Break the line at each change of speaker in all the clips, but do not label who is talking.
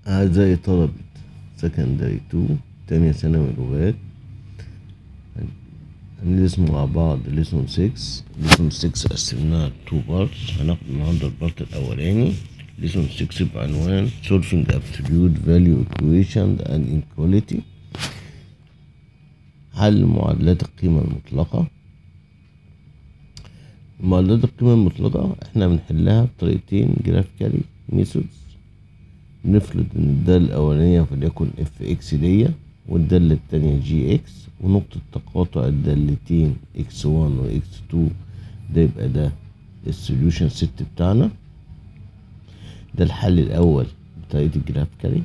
أعزائي طلبة سكندري تو تانية ثانوي لغات هندرس مع بعض ليسون 6 ليسون 6 قسمناها تو بارتس هناخد النهاردة البارت الأولاني ليسون 6 بعنوان solving absolute value equation and inequality حل معادلات القيمة المطلقة معادلات القيمة المطلقة احنا بنحلها بطريقتين جرافيكالي ميثودز نفرض ان الدالة الأولانية فليكن اف اكس دي والدالة التانية جي اكس ونقطة تقاطع الدالتين اكس وان واكس تو ده يبقى ده السوليوشن ست بتاعنا ده الحل الأول بطريقة الجرافيكالي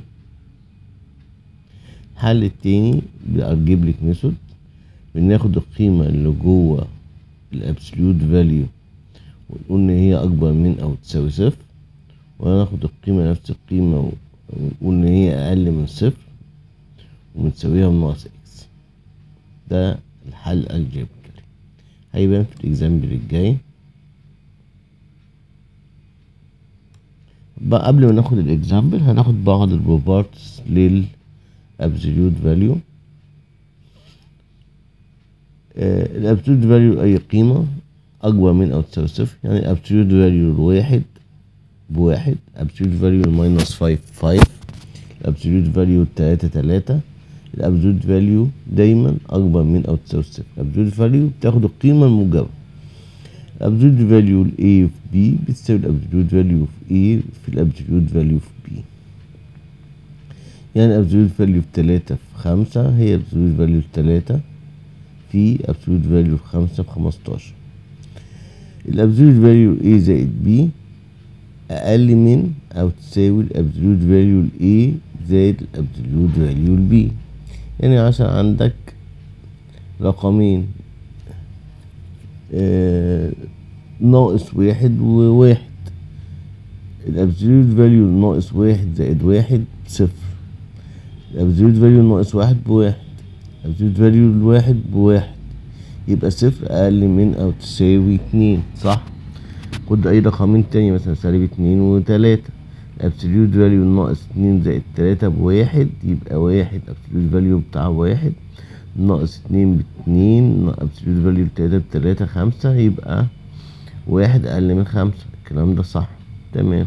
الحل التاني بالالجبريك ميثود بناخد القيمة اللي جوه الابسوليوت فاليو ونقول ان هي اكبر من او تساوي صفر وناخد القيمة نفس القيمة ونقول ان هي اقل من صفر وبنساويها بناقص اكس ده الحل الجبري هيبان في الاكزامبل الجاي بقى قبل ما ناخد الاكزامبل هناخد بعض البروبارتس للابسوليوت فاليو الابسوليوت فاليو اي قيمة اكبر من او تساوي صفر يعني الابسوليوت فاليو الواحد بواحد absolute value minus 5 5 absolute value تلاتة تلاتة الابسولوت فاليو دايما اكبر من او تساوي صفر الابسولوت فاليو بتاخد القيمة الموجبة الابسولوت فاليو ل A في B بتساوي الابسولوت فاليو في A في الابسولوت فاليو في B يعني الابسولوت فاليو في تلاتة في خمسة هي الابسولوت فاليو في تلاتة في absolute فاليو في خمسة في خمستاشر الابسولوت فاليو A زائد B أقل من أو تساوي الأبسولوت فاليو ل A زائد الأبسولوت فاليو ل B يعني عشان عندك رقمين آه ناقص واحد وواحد الأبسولوت فاليو ناقص واحد زائد واحد صفر الأبسولوت فاليو ناقص واحد بواحد الأبسولوت فاليو الواحد بواحد يبقى صفر أقل من أو تساوي اتنين صح خد اي رقمين تاني مثلا سالب اتنين وتلاتة الابسوليوت فاليو ناقص اتنين زائد تلاتة بواحد يبقى واحد الابسوليوت فاليو بتاع واحد ناقص اتنين باتنين الابسوليوت فاليو بتلاتة بتلاتة خمسة يبقى واحد اقل من خمسة الكلام ده صح تمام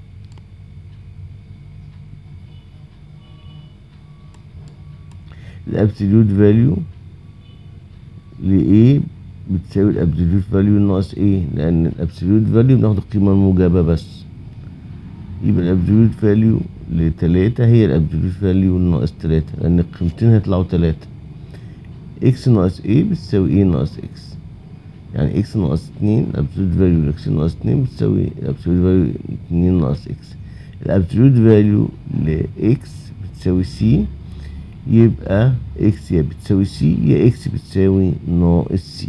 الابسوليوت فاليو ل A بتساوي الابسوليوت فاليو ناقص ايه لان الابسوليوت فاليو بناخد القيمه الموجبه بس يبقى الابسوليوت فاليو لتلاتة هي الابسوليوت فاليو ناقص تلاتة لان القيمتين هيطلعوا تلاتة اكس ناقص ايه بتساوي ايه ناقص اكس يعني اكس ناقص اتنين الابسوليوت فاليو لاكس ناقص اتنين بتساوي الابسوليوت فاليو اتنين ناقص اكس الابسوليوت فاليو لاكس بتساوي سي يبقى اكس يا بتساوي سي يا اكس بتساوي ناقص سي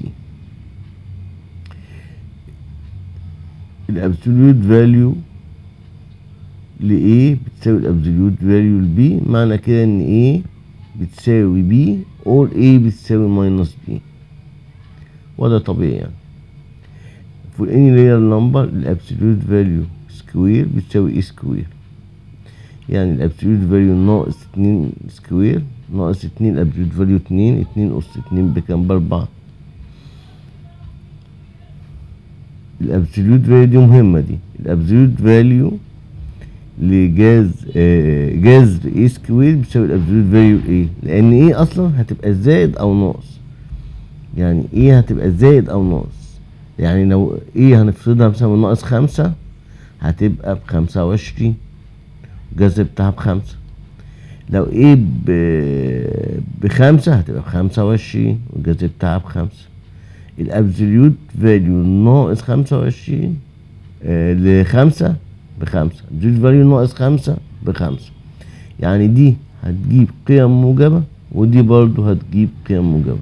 الابسوليوت فاليو ل A بتساوي الابسوليوت فاليو ل B معنى كده ان A بتساوي B or A بتساوي ماينس B وده طبيعي يعني for any real number الابسوليوت فاليو سكوير بتساوي A سكوير يعني الابسوليوت فاليو ناقص اتنين سكوير ناقص اتنين الابسوليوت فاليو اتنين اتنين اس اتنين بكام باربعة الابسوليوت فاليو دي مهمة دي الابسوليوت فاليو لجاز آه جاز اي سكوير بتساوي الابسوليوت فاليو ايه لان ايه اصلا هتبقى زائد او ناقص يعني ايه هتبقى زائد او ناقص يعني لو ايه هنفرضها مثلا ناقص خمسة هتبقى بخمسة وعشرين الجذر بتاعها بخمسة لو ايه بخمسة هتبقى بخمسة وعشرين والجذر بتاعها بخمسة الابسوليوت فاليو ناقص خمسة وعشرين آه لخمسة بخمسة الابسوليوت فاليو ناقص خمسة بخمسة يعني دي هتجيب قيم موجبة ودي برضو هتجيب قيم موجبة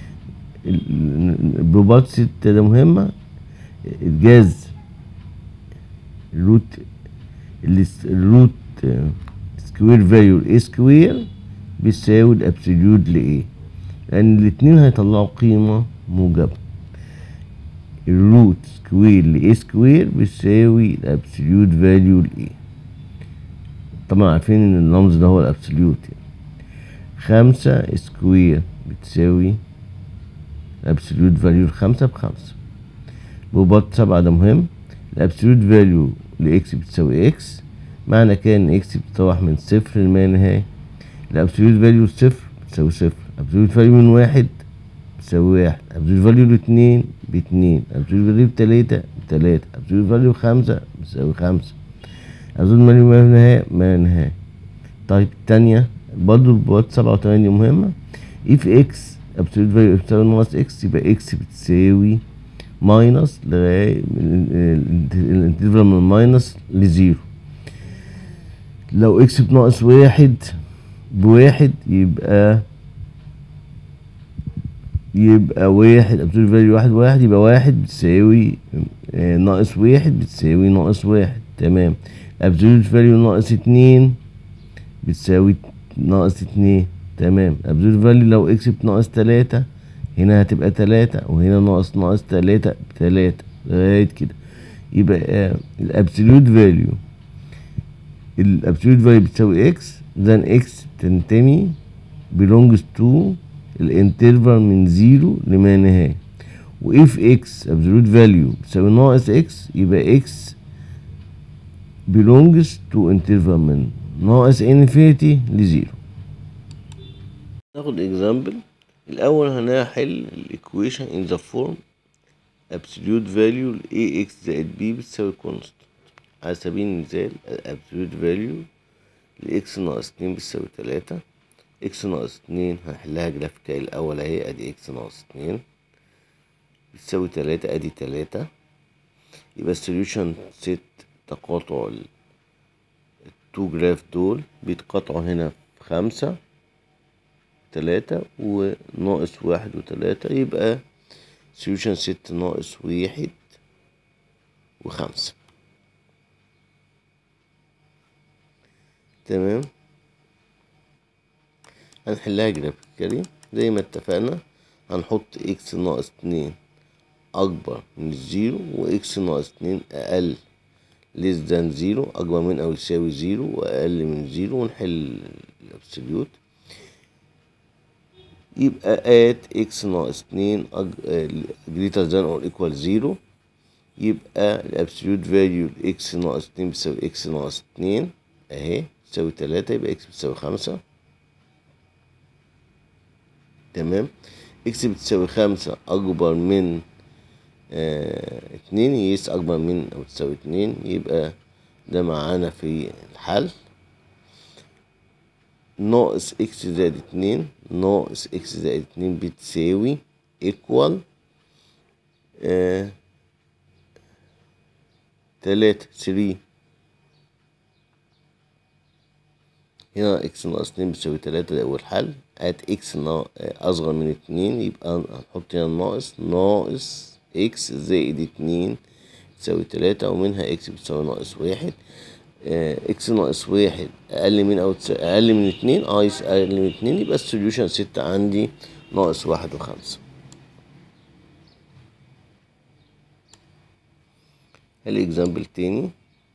البروبات ستة ده مهمة الجاز الروت الروت سكوير فاليو ل A سكوير بيساوي الابسوليوت ل A لأن الاتنين هيطلعوا قيمة موجبة الروت سكوير ل A سكوير بيساوي الابسوليوت فاليو ل A طبعا عارفين ان اللمز ده هو الابسوليوت يعني خمسة سكوير بتساوي الابسوليوت فاليو الخمسة بخمسة بوبات سبعة ده مهم الابسوليوت فاليو لاكس بتساوي اكس معنى كده ان اكس بتتراوح من صفر لما نهاية الابسوليوت فاليو صفر بتساوي صفر الابسوليوت فاليو من واحد بتساوي واحد الابسوليوت فاليو لاتنين باتنين الابسوليوت فاليو بتلاتة بتلاتة الابسوليوت فاليو خمسة بتساوي خمسة الابسوليوت فاليو ما نهاية ما نهاية طيب التانية برضه البوات سبعة وتمانية مهمة if x absolute value بتساوي ناقص x يبقى x بتساوي ماينس لغاية الانترفال من ماينس لزيرو لو x بناقص واحد بواحد يبقى يبقى واحد absolute value واحد واحد يبقى واحد بتساوي آه، ناقص واحد بتساوي ناقص واحد تمام absolute value ناقص اتنين بتساوي ناقص اتنين تمام absolute value لو اكس بناقص تلاتة هنا هتبقى تلاتة وهنا ناقص ناقص تلاتة بتلاتة لغاية كده يبقى الابسوليوت فاليو الابسوليوت فاليو بتساوي اكس then اكس تنتمي belongs to الانترفال من زيرو لما نهاية و if x absolute value بتساوي ناقص x يبقى x belongs to interval من ناقص infinity لزيرو ناخد example الأول هنحل الإيكويشن in the form absolute value ل ax زائد b بتساوي constant على سبيل المثال absolute value ل x ناقص اتنين بتساوي تلاتة x ناقص اتنين هنحلها جرافيكال الأول أهي أدي x ناقص اتنين بتساوي تلاتة أدي تلاتة يبقى السوليوشن ست تقاطع التو جراف دول بيتقاطعوا هنا في خمسة تلاتة وناقص واحد وتلاتة يبقى سوليوشن ست ناقص واحد وخمسة تمام هنحلها جرافيكالي زي ما اتفقنا هنحط اكس ناقص اتنين اكبر من الزيرو واكس ناقص اتنين اقل ليس ذان زيرو اكبر من او يساوي زيرو واقل من زيرو ونحل الابسوليوت يبقى ات اكس ناقص اتنين جريتر ذان اور ايكوال زيرو يبقى الابسوليوت فاليو اكس ناقص اتنين بتساوي اكس ناقص اتنين اهي تساوي تلاتة يبقى اكس بتساوي خمسة تمام اكس بتساوي خمسة اكبر من اه اتنين يس اكبر من او تساوي اتنين يبقى ده معانا في الحل ناقص اكس زائد اتنين ناقص اكس زائد اتنين بتساوي ايكوال اه تلاتة ثري هنا اكس ناقص اتنين بتساوي تلاتة ده أول حل هات اكس أصغر من اتنين يبقى هنحط هنا ناقص ناقص اكس زائد اتنين تساوي تلاتة ومنها اكس بتساوي ناقص واحد اكس ناقص واحد أقل من أو أقل من اتنين اه أقل من اتنين يبقى السوليوشن ستة عندي ناقص واحد وخمسة الإكزامبل تاني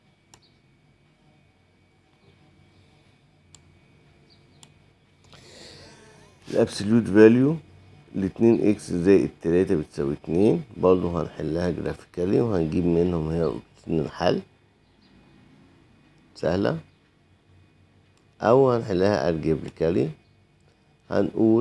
الابسوليوت فاليو الاتنين اكس زائد تلاتة بتساوي اتنين برضه هنحلها جرافيكالي وهنجيب منهم هنا نقطتين الحل سهلة أو هنحلها الجبريكالي هنقول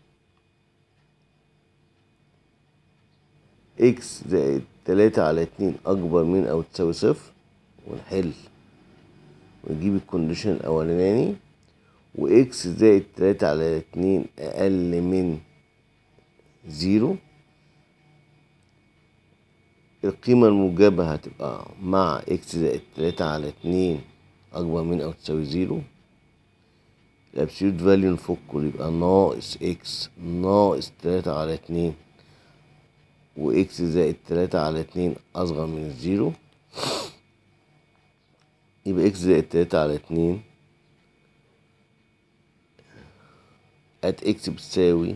اكس زائد تلاتة على اتنين أكبر من أو تساوي صفر ونحل ونجيب الكونديشن الأولاني واكس زائد تلاتة على اتنين اقل من زيرو القيمة الموجبة هتبقى مع اكس زائد تلاتة على اتنين اكبر من او تساوي زيرو الابسوليوت فاليو نفكه يبقى ناقص اكس ناقص تلاتة على اتنين واكس زائد تلاتة على اتنين اصغر من الزيرو يبقى اكس زائد تلاتة على اتنين ات اكس بتساوي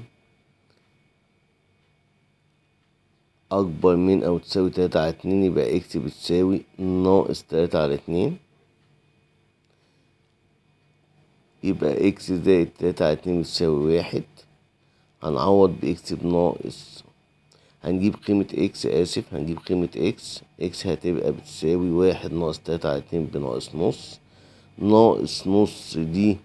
اكبر من او تساوي تلاتة على اتنين يبقى اكس بتساوي ناقص تلاتة على اتنين يبقى اكس زائد تلاتة على اتنين بتساوي واحد هنعوض باكس بناقص هنجيب قيمة اكس اسف هنجيب قيمة اكس اكس هتبقى بتساوي واحد ناقص تلاتة على اتنين بناقص نص ناقص نص دي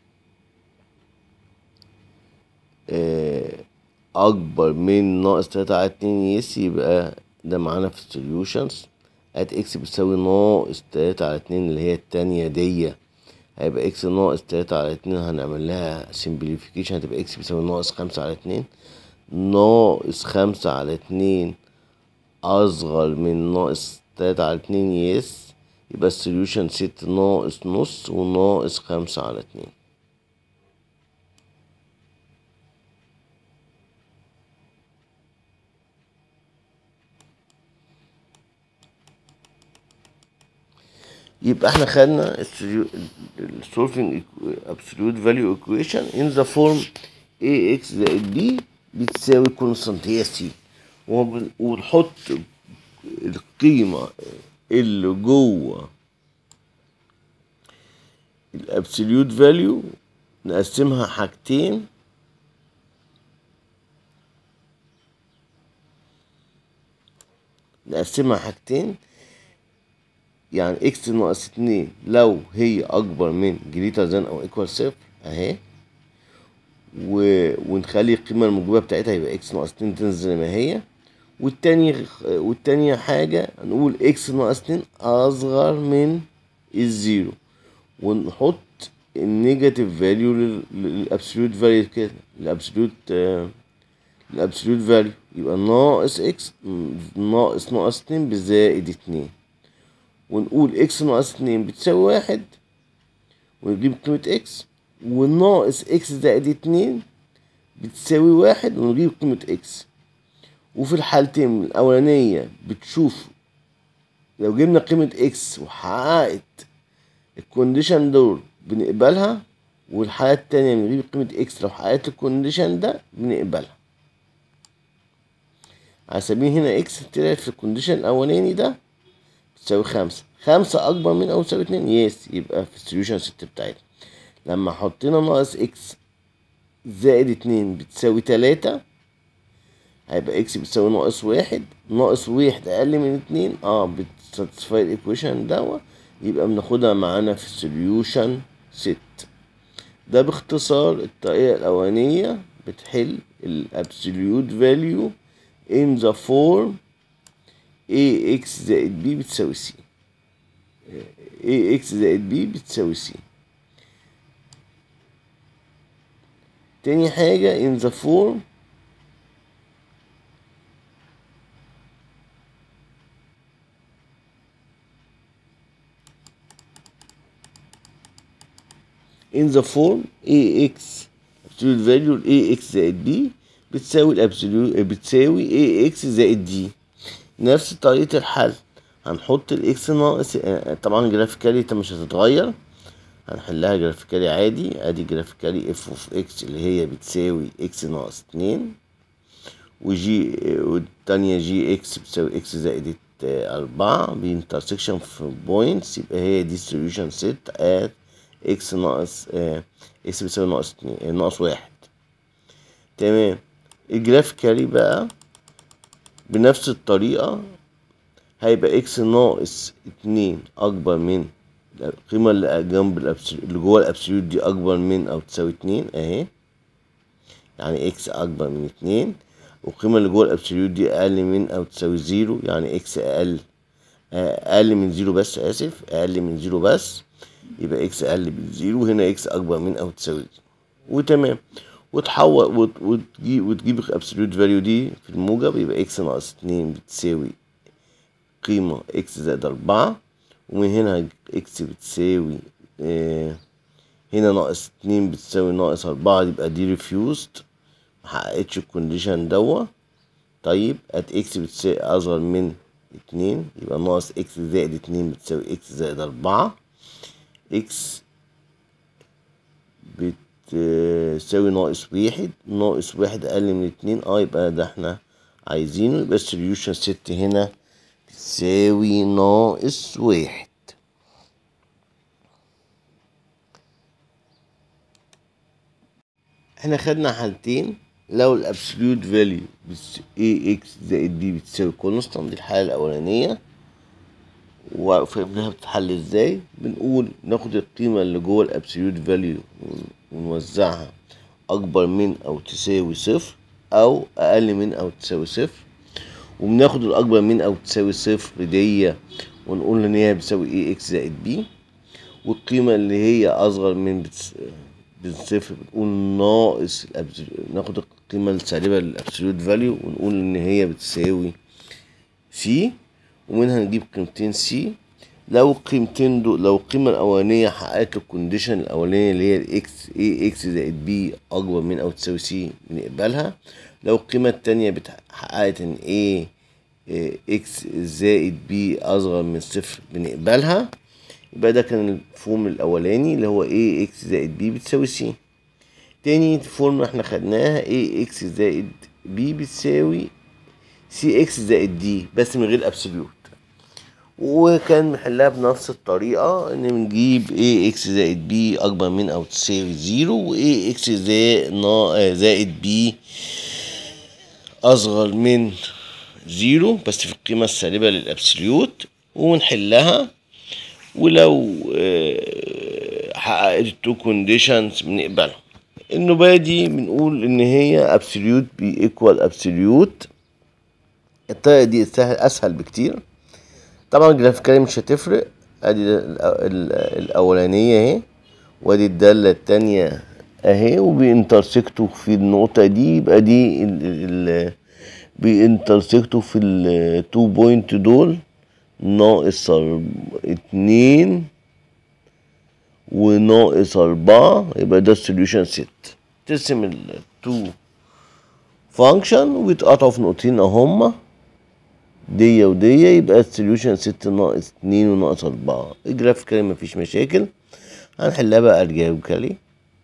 آه، اكبر من ناقص تلاتة على اتنين يس يبقى ده معانا في السوليوشنز ات اكس بتساوي ناقص تلاتة على اتنين اللي هي التانية دي هيبقى اكس ناقص تلاتة على اتنين هنعمل لها سمبليفيكيشن هتبقى اكس بتساوي ناقص خمسة على اتنين ناقص خمسة على اتنين أصغر من ناقص تلاتة على اتنين يس يبقى السوليوشن ست ناقص نص وناقص خمسة على اتنين يبقى احنا خدنا السولفنج absolute value equation in the form ax زائد b بتساوي كونستانت هي سي ونحط القيمة اللي جوه الابسوليوت فاليو نقسمها حاجتين نقسمها حاجتين يعني اكس ناقص اتنين لو هي اكبر من جريتر ذان او ايكوال صفر اهي و... ونخلي القيمة الموجبة بتاعتها يبقى اكس ناقص اتنين تنزل زي ما هي والتاني والتانية حاجة نقول اكس ناقص اتنين اصغر من الزيرو ونحط النيجاتيف فاليو للابسوليوت فاليو كده الابسوليوت الابسوليوت فاليو يبقى ناقص اكس ناقص ناقص اتنين بزائد اتنين ونقول اكس ناقص اتنين بتساوي واحد ونجيب قيمة اكس وناقص اكس زائد اتنين بتساوي واحد ونجيب قيمة اكس وفي الحالتين الأولانية بتشوف لو جبنا قيمة اكس وحققت الكونديشن دول بنقبلها والحالة التانية بنجيب قيمة اكس لو حققت الكونديشن ده بنقبلها على سبيل هنا اكس طلعت في الكونديشن الأولاني ده بتساوي خمسة خمسة أكبر من أو تساوي اتنين يس يبقى في السوليوشن ست بتاعتنا لما حطينا ناقص اكس زائد اتنين بتساوي تلاتة هيبقى اكس بتساوي ناقص واحد ناقص واحد أقل من اتنين اه بتساتسفاي الإيكويشن دوا يبقى بناخدها معانا في السوليوشن ست ده باختصار الطريقة الأولانية بتحل الابسوليوت فاليو in the form ax زائد b بتساوي c ax زائد b بتساوي c تاني حاجة in the form in the form ax absolute value ax زائد b بتساوي الابسوليوت بتساوي ax زائد d نفس طريقة الحل هنحط الاكس ناقص طبعا جرافيكالي مش هتتغير هنحلها جرافيكالي عادي ادي جرافيكالي اف اوف اكس اللي هي بتساوي اكس ناقص اتنين وجي والتانية جي اكس بتساوي اكس زائد أربعة بانترسكشن في بوينتس يبقى هي دي السوليوشن ست ات اكس ناقص اكس بتساوي ناقص اتنين ناقص واحد تمام الجرافيكالي بقى بنفس الطريقة هيبقى اكس ناقص اتنين أكبر من القيمة اللي جنب الأبسوليوت اللي جوه الأبسوليوت دي أكبر من أو تساوي اتنين أهي يعني اكس أكبر من اتنين والقيمة اللي جوه الأبسوليوت دي أقل من أو تساوي زيرو يعني اكس أقل أقل من زيرو بس آسف أقل من زيرو بس يبقى اكس أقل من زيرو هنا اكس أكبر من أو تساوي زيرو وتمام وتحول وت- وتجيب وتجيب الابسوليوت فاليو دي في الموجب يبقى اكس ناقص اتنين بتساوي قيمة اكس زائد أربعة ومن هنا اكس بتساوي آه هنا ناقص اتنين بتساوي ناقص أربعة يبقى دي ريفيوزد محققتش الكونديشن دوا طيب ات اكس بتساوي أصغر من اتنين يبقى ناقص اكس زائد اتنين بتساوي اكس زائد أربعة اكس بتساوي ناقص واحد ناقص واحد أقل من اتنين اه يبقى ده احنا عايزينه يبقى السوليوشن ست هنا بتساوي ناقص واحد احنا خدنا حالتين لو الابسوليوت فاليو اي اكس زائد بي بتساوي كونستانت دي الحالة الأولانية وفهمناها بتتحل ازاي بنقول ناخد القيمة اللي جوه الابسوليوت فاليو ونوزعها أكبر من أو تساوي صفر أو أقل من أو تساوي صفر وبناخد الأكبر من أو تساوي صفر دي ونقول إن هي بتساوي اي اكس زائد بي والقيمة اللي هي أصغر من بتس... بالصفر بنقول ناقص الأبسوليوت ناخد القيمة السالبة للأبسوليوت فاليو ونقول إن هي بتساوي سي ومنها نجيب قيمتين سي لو القيمتين دول لو القيمة الأولانية حققت الكونديشن الأولانية اللي هي الإكس إيه إكس زائد بي أكبر من أو تساوي سي بنقبلها لو القيمة التانية حققت إن إيه إكس زائد بي أصغر من صفر بنقبلها يبقى ده كان الفورم الأولاني اللي هو إيه إكس زائد بي بتساوي سي تاني فورم احنا خدناها إيه إكس زائد بي بتساوي سي إكس زائد دي بس من غير أبسوليوت وكان محلها بنفس الطريقة ان بنجيب ايه اكس زائد بي اكبر من او تساوي زيرو وايه اكس زائد بي اصغر من زيرو بس في القيمة السالبة للابسوليوت ونحلها ولو حققت التو كونديشنز بنقبلها النوبة دي بنقول ان هي ابسوليوت بي ايكوال ابسوليوت الطريقة دي سهل اسهل بكتير طبعا الجرافيكالي مش هتفرق ادي الاولانيه اهي وادي الداله التانية اهي وبينترسكتوا في النقطه دي يبقى دي ال ال بينترسكتوا في التو بوينت دول ناقص اتنين وناقص أربعة يبقى ده السوليوشن ست ترسم التو فانكشن ويتقطعوا في نقطتين اهما دي ودي يبقى السوليوشن ستة ناقص اتنين وناقص أربعة الجرافيكالي مفيش مشاكل هنحلها بقى الجرافيكالي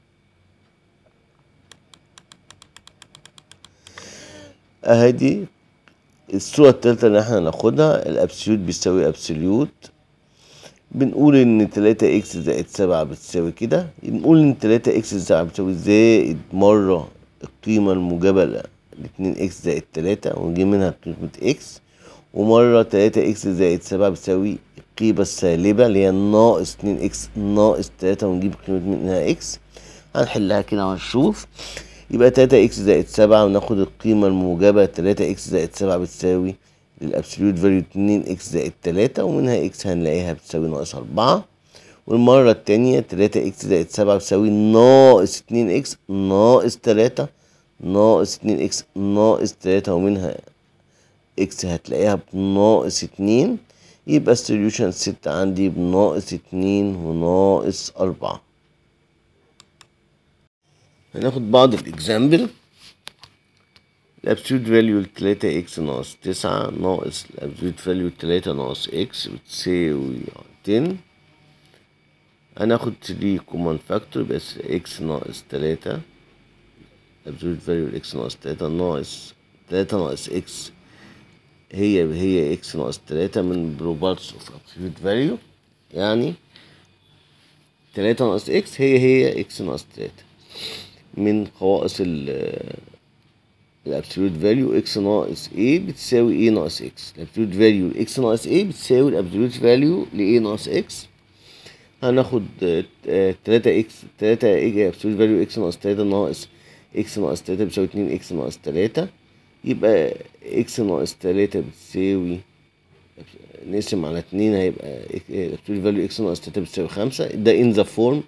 اهدي الصورة التالتة اللي احنا هناخدها الابسوليوت بيساوي ابسوليوت بنقول ان تلاتة اكس زائد سبعة بتساوي كده بنقول ان تلاتة اكس زائد بتساوي زائد مرة القيمة الموجبة لاتنين اكس زائد تلاتة ونجيب منها قيمة اكس ومرة تلاتة اكس زائد سبعة بتساوي القيمة السالبة اللي هي ناقص اتنين اكس ناقص تلاتة ونجيب قيمة منها اكس هنحلها كده وهنشوف يبقى تلاتة اكس زائد سبعة وناخد القيمة الموجبة تلاتة اكس زائد سبعة بتساوي الابسوليوت فاليو اتنين اكس زائد تلاتة ومنها اكس هنلاقيها بتساوي ناقص أربعة والمرة التانية تلاتة اكس زائد سبعة بتساوي ناقص اتنين اكس ناقص تلاتة ناقص اتنين اكس ناقص تلاتة ومنها اكس هتلاقيها بناقص اتنين يبقى السوليوشن ست عندي بناقص اتنين وناقص أربعة هناخد بعض الإكزامبل الابسولوت فاليو لتلاتة اكس ناقص تسعة ناقص الابسولوت فاليو لتلاتة ناقص اكس بتساوي تن هناخد تري كومن فاكتور بس اكس ناقص تلاتة الابسولوت فاليو الاكس ناقص تلاتة ناقص تلاتة ناقص اكس هي هي اكس ناقص تلاتة من بروبارتس اوف ابسولوت فاليو يعني تلاتة ناقص اكس هي هي اكس ناقص تلاتة من خواص ال الابسولوت فاليو اكس ناقص a بتساوي a ناقص x الابسولوت فاليو اكس ناقص a بتساوي الابسولوت فاليو ل a ناقص x هناخد تلاتة اكس تلاتة ابسولوت فاليو اكس ناقص تلاتة ناقص اكس ناقص تلاتة بتساوي اتنين اكس ناقص تلاتة يبقى اكس ناقص تلاتة بتساوي نقسم على اتنين هيبقى الابسولوت فاليو اكس ناقص تلاتة بتساوي خمسة ده in the form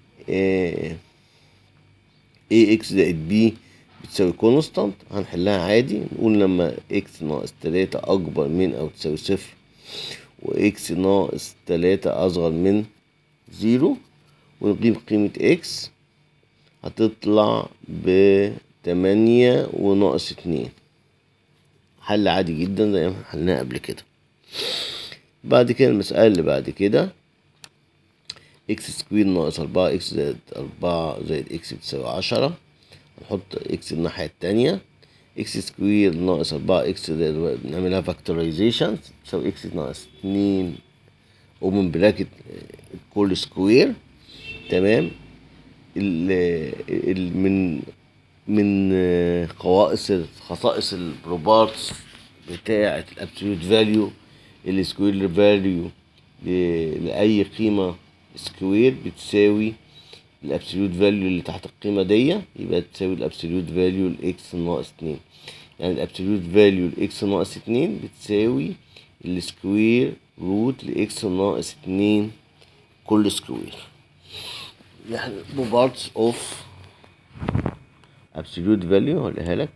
a اكس زائد b بتساوي كونستانت هنحلها عادي نقول لما اكس ناقص تلاتة أكبر من أو تساوي صفر واكس ناقص تلاتة أصغر من زيرو ونجيب قيمة اكس هتطلع بتمانية وناقص اتنين حل عادي جدا زي ما حلناه قبل كده بعد كده المسألة اللي بعد كده اكس سكوير ناقص أربعة اكس زائد أربعة زائد اكس بتساوي عشرة نحط اكس الناحية التانية اكس سكوير ناقص أربعة اكس زائد نعملها فاكتورايزيشن تساوي اكس ناقص اتنين ومن براكت كل سكوير تمام ال ال من من آه، خصائص خصائص البروبارتس بتاعة الابسوليوت فاليو السكوير فاليو لأي قيمة سكوير بتساوي الابسوليوت فاليو اللي تحت القيمة دي يبقى تساوي الابسوليوت فاليو الاكس ناقص اتنين يعني الابسوليوت فاليو الاكس ناقص اتنين بتساوي السكوير روت لاكس ناقص اتنين كل سكوير يعني بارتس اوف absolute value هقولها لك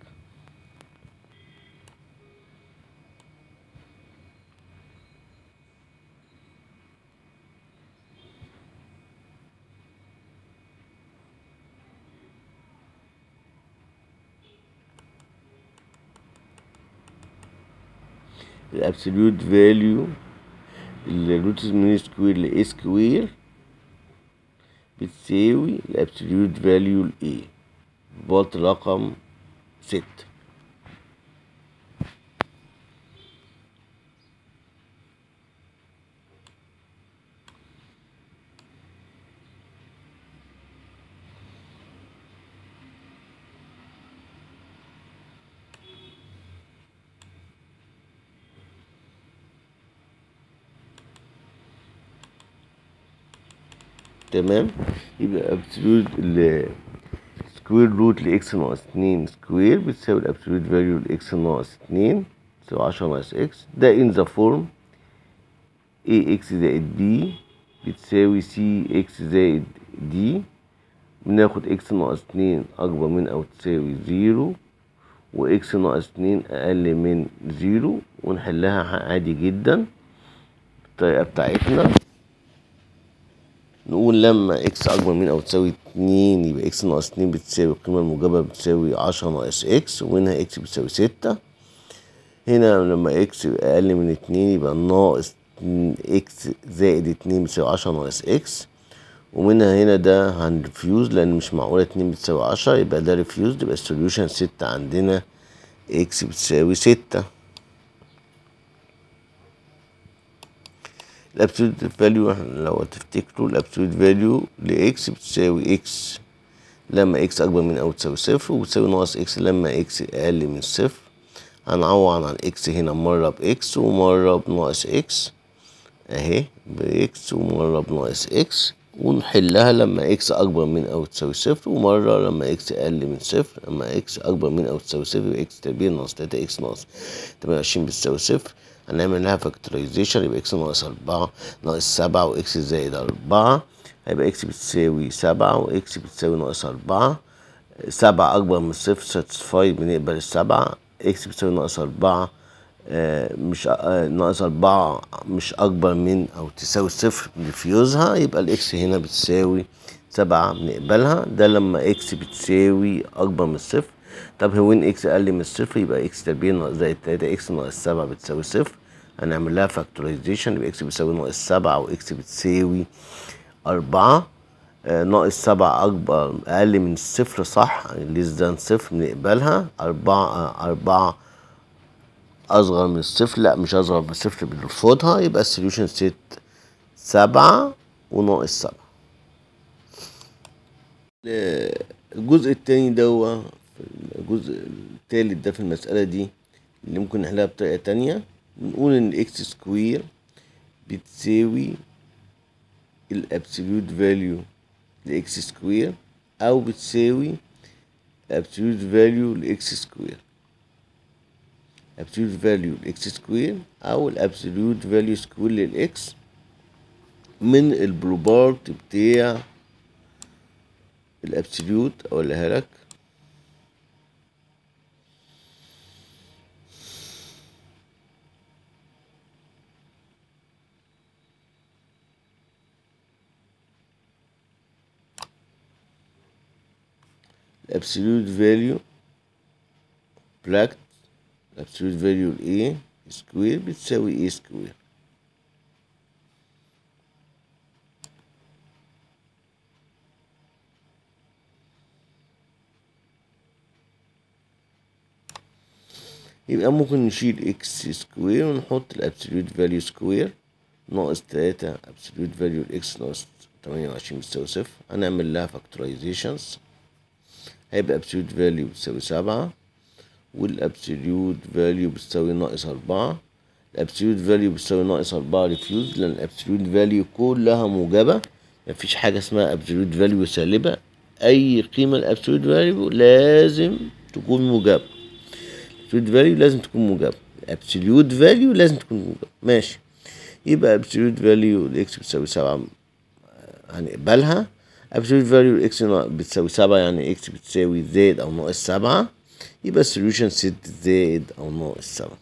الابسوليوت فاليو الروت من سكوير ل سكوير بتساوي الابسوليوت فاليو ل A بولت رقم ستة تمام يبقى ابسوليوت سكوير روت لاكس ناقص اتنين سكوير بتساوي الابسوليوت فاليو لاكس ناقص اتنين تساوي عشرة ناقص اكس ده ان ذا فورم اي اكس زائد بي بتساوي سي اكس زائد دي بناخد اكس ناقص اتنين اكبر من او تساوي زيرو واكس ناقص اتنين اقل من زيرو ونحلها عادي جدا الطريقة بتاعتنا نقول لما اكس اكبر من او تساوي اتنين يبقى اكس ناقص اتنين بتساوي القيمة الموجبة بتساوي عشرة ناقص اكس ومنها اكس بتساوي ستة هنا لما اكس اقل من اتنين يبقى ناقص اكس زائد اتنين بتساوي عشرة ناقص اكس ومنها هنا ده هنرفيوز لان مش معقولة اتنين بتساوي عشرة يبقى ده ريفيوز يبقى السوليوشن ستة عندنا اكس بتساوي ستة الابسولوت فاليو لو تفتكروا الابسولوت فاليو لاكس بتساوي اكس لما اكس اكبر من او تساوي صفر وبتساوي ناقص اكس لما اكس اقل من صفر هنعوض عن اكس هنا مرة باكس ومرة بناقص اكس اهي باكس ومرة بناقص اكس ونحلها لما اكس اكبر من او تساوي صفر ومرة لما اكس اقل من صفر لما اكس اكبر من او تساوي صفر يبقى اكس تربيع ناقص تلاتة اكس ناقص تمانية وعشرين بتساوي صفر هنعمل لها فاكتورايزيشن يبقى اكس ناقص أربعة ناقص سبعة واكس زائد أربعة هيبقى اكس بتساوي سبعة واكس بتساوي ناقص أربعة سبعة أكبر من صفر ساتسفاي بنقبل السبعة اكس بتساوي ناقص أربعة آه مش آه ناقص أربعة مش أكبر من أو تساوي صفر بنفيوزها يبقى الإكس هنا بتساوي سبعة بنقبلها ده لما إكس بتساوي أكبر من الصفر طب هو وين إكس أقل من الصفر يبقى إكس تربيع ناقص زائد تلاتة إكس ناقص سبعة بتساوي صفر هنعمل لها فاكتورايزيشن يبقى إكس بتساوي ناقص سبعة وإكس بتساوي أربعة آه ناقص سبعة أكبر أقل من الصفر صح ليس ذان صفر بنقبلها أربعة أربعة أصغر من الصفر لا مش أصغر من الصفر بنرفضها يبقى السوليوشن ست سبعة وناقص سبعة الجزء التاني دوا الجزء التالت ده في المسألة دي اللي ممكن نحلها بطريقة تانية بنقول إن الإكس سكوير بتساوي الأبسوليوت فاليو لإكس سكوير أو بتساوي الأبسوليوت فاليو لإكس سكوير absolute value لإكس سكوير أو الابسوليوت فاليو سكوير للإكس من البروبارت بتاع الابسوليوت أقولها لك الابسوليوت فاليو براكت الابسوليوت فاليو ل A سكوير بتساوي A سكوير يبقى ممكن نشيل اكس سكوير ونحط الابسوليوت فاليو سكوير ناقص تلاتة ابسوليوت فاليو الاكس ناقص تمانية وعشرين بتساوي صفر هنعمل لها فاكتورايزيشنز هيبقى ابسوليوت فاليو بتساوي سبعة والابسوليوت فاليو بتساوي ناقص أربعة الابسوليوت فاليو بتساوي ناقص أربعة ريفيوز لأن الابسوليوت فاليو كلها موجبة مفيش حاجة اسمها ابسوليوت فاليو سالبة أي قيمة الابسوليوت فاليو لازم تكون موجبة الابسوليوت فاليو لازم تكون موجبة الابسوليوت فاليو لازم تكون موجبة ماشي يبقى ابسوليوت فاليو الاكس بتساوي سبعة هنقبلها absolute value اكس بتساوي سبعة يعني اكس بتساوي زائد او ناقص سبعة يبقى السوليوشن ست زائد او ناقص سبعة